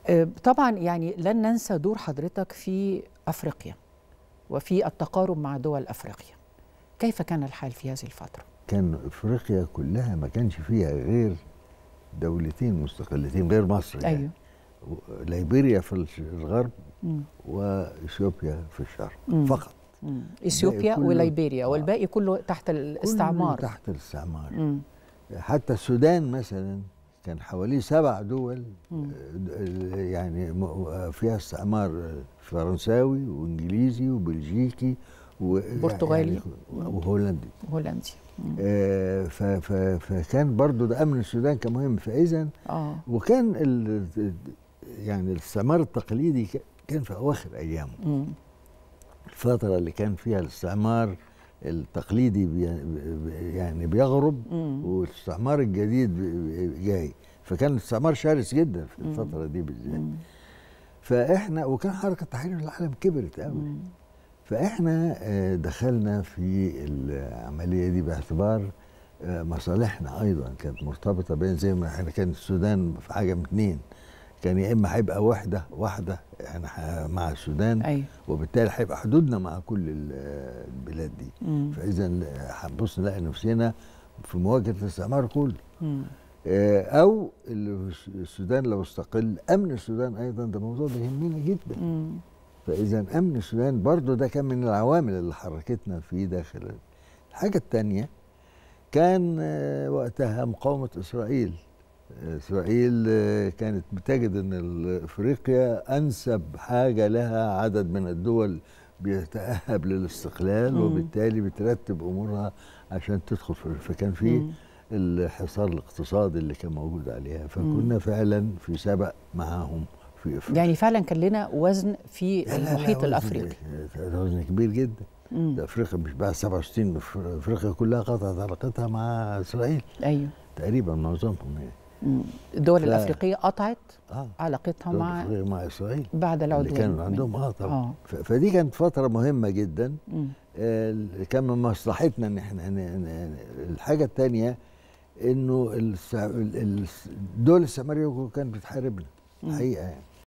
آه، طبعا يعني لن ننسى دور حضرتك في افريقيا وفي التقارب مع دول افريقيا كيف كان الحال في هذه الفتره كان افريقيا كلها ما كانش فيها غير دولتين مستقلتين غير مصر يعني. ايوه ليبيريا في الش- الغرب مم. واثيوبيا في الشرق مم. فقط مم. اثيوبيا كله- وليبيريا آه. والباقي كله تحت الاستعمار كله تحت الاستعمار مم. حتى السودان مثلا كان حواليه سبع دول مم. آه، يعني م- فيها استعمار فرنساوي وانجليزي وبلجيكي و- برتغالي. يعني وهولندي هولندي مم. آه، ف- ف- فكان برضو ده امن السودان كان مهم فاذا اه وكان ال يعني الاستعمار التقليدي ك- كان في اواخر ايامه مم. الفتره اللي كان فيها الاستعمار التقليدي بي يعني بيغرب مم. والاستعمار الجديد بي- جاي فكان الاستعمار شرس جدا في الفتره دي بالذات مم. فاحنا وكان حركه تحرير العالم كبرت قوي مم. فاحنا آه، دخلنا في العمليه دي باعتبار آه، مصالحنا ايضا كانت مرتبطه بين زي ما احنا كان السودان في حاجه من اتنين كان يا اما هيبقى وحده واحده احنا ح- مع السودان ايوه وبالتالي هيبقى حدودنا مع كل ال- البلاد دي مم. فاذا هنبص نلاقي نفسنا في مواجهه الاستعمار كله مم. آه، او ال- السودان لو استقل امن السودان ايضا ده موضوع بيهمنا جدا مم. فاذا امن السودان برضو ده كان من العوامل اللي حركتنا في داخل الحاجه الثانيه كان آه، وقتها مقاومه اسرائيل آه، اسرائيل آه، كانت بتجد ان ال- افريقيا انسب حاجه لها عدد من الدول بيتاهب للاستقلال مم. وبالتالي بترتب امورها عشان تدخل في فكان في مم. الحصار الاقتصادي اللي كان موجود عليها فكنا فعلا في سبق معاهم في افريقيا يعني فعلا كان لنا وزن في لا، لا، لا، المحيط وزن- الافريقي ده وزن كبير جدا مم. ده افريقيا مش بعد 67 أف- افريقيا كلها قطعت علاقتها مع اسرائيل ايوه تقريبا معظمهم يعني مم. الدول ف- الافريقيه قطعت اه علاقتها دول مع أفريقيا مع اسرائيل بعد اللي العدوان كانوا عندهم اه طبعا اه ف- فدي كانت فتره مهمه جدا مم. آه، كان من مصلحتنا ان احنا ن- ن- الحاجه الثانيه انه الس- ال- ال- الدول السامريه كانت بتحاربنا مم. الحقيقه يعني